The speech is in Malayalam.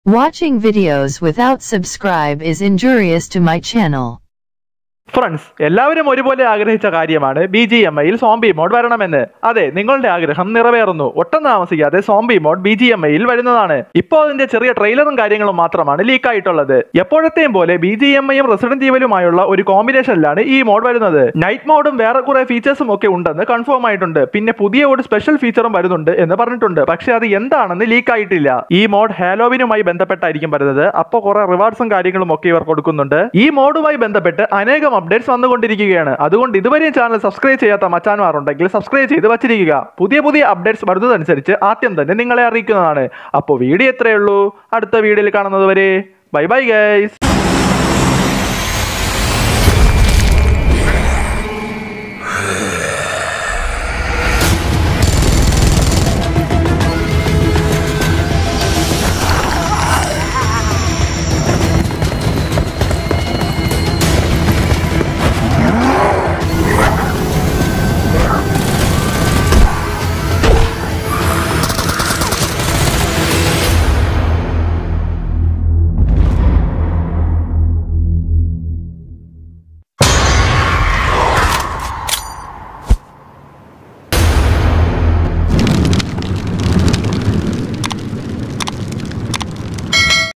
Watching videos without subscribe is injurious to my channel. Friends എല്ലാവരും ഒരുപോലെ ആഗ്രഹിച്ച കാര്യമാണ് ബി ജി എം ഐയിൽ സോംബി മോഡ് വരണമെന്ന് അതെ നിങ്ങളുടെ ആഗ്രഹം നിറവേറുന്നു ഒട്ടും താമസിക്കാതെ zombie mode B G M ഐയിൽ വരുന്നതാണ് ഇപ്പോൾ അതിന്റെ ചെറിയ ട്രെയിലറും കാര്യങ്ങളും മാത്രമാണ് ലീക്ക് ആയിട്ടുള്ളത് എപ്പോഴത്തെയും പോലെ ബി ജി എം ഐയും റെസിഡന്റ് ഈവലുമായുള്ള ഒരു കോമ്പിനേഷനിലാണ് ഈ മോഡ് വരുന്നത് നൈറ്റ് മോഡും വേറെ കുറെ ഫീച്ചേഴ്സും ഒക്കെ ഉണ്ടെന്ന് കൺഫേം ആയിട്ടുണ്ട് പിന്നെ പുതിയ ഒരു സ്പെഷ്യൽ ഫീച്ചറും വരുന്നുണ്ട് എന്ന് പറഞ്ഞിട്ടുണ്ട് പക്ഷെ അത് എന്താണെന്ന് ലീക്ക് ആയിട്ടില്ല ഈ മോഡ് ഹാലോവിനുമായി ബന്ധപ്പെട്ടായിരിക്കും വരുന്നത് അപ്പോൾ കുറെ റിവാർഡ്സും കാര്യങ്ങളും ഒക്കെ ഇവർ കൊടുക്കുന്നുണ്ട് ഈ മോഡുമായി ബന്ധപ്പെട്ട് അനേകം അപ്ഡേറ്റ്സ് വന്നുകൊണ്ടിരിക്കുകയാണ് അതുകൊണ്ട് ഇതുവരെയും ചാനൽ സബ്സ്ക്രൈബ് ചെയ്യാത്ത മച്ചാന്മാരുണ്ടെങ്കിൽ സബ്സ്ക്രൈബ് ചെയ്ത് വച്ചിരിക്കുക പുതിയ പുതിയ അപ്ഡേറ്റ്സ് വരുന്നതനുസരിച്ച് ആദ്യം തന്നെ നിങ്ങളെ അറിയിക്കുന്നതാണ് അപ്പോൾ വീഡിയോ എത്രയേ ഉള്ളൂ അടുത്ത വീഡിയോയിൽ കാണുന്നത് വരെ ബൈ ബൈ ഗൈസ്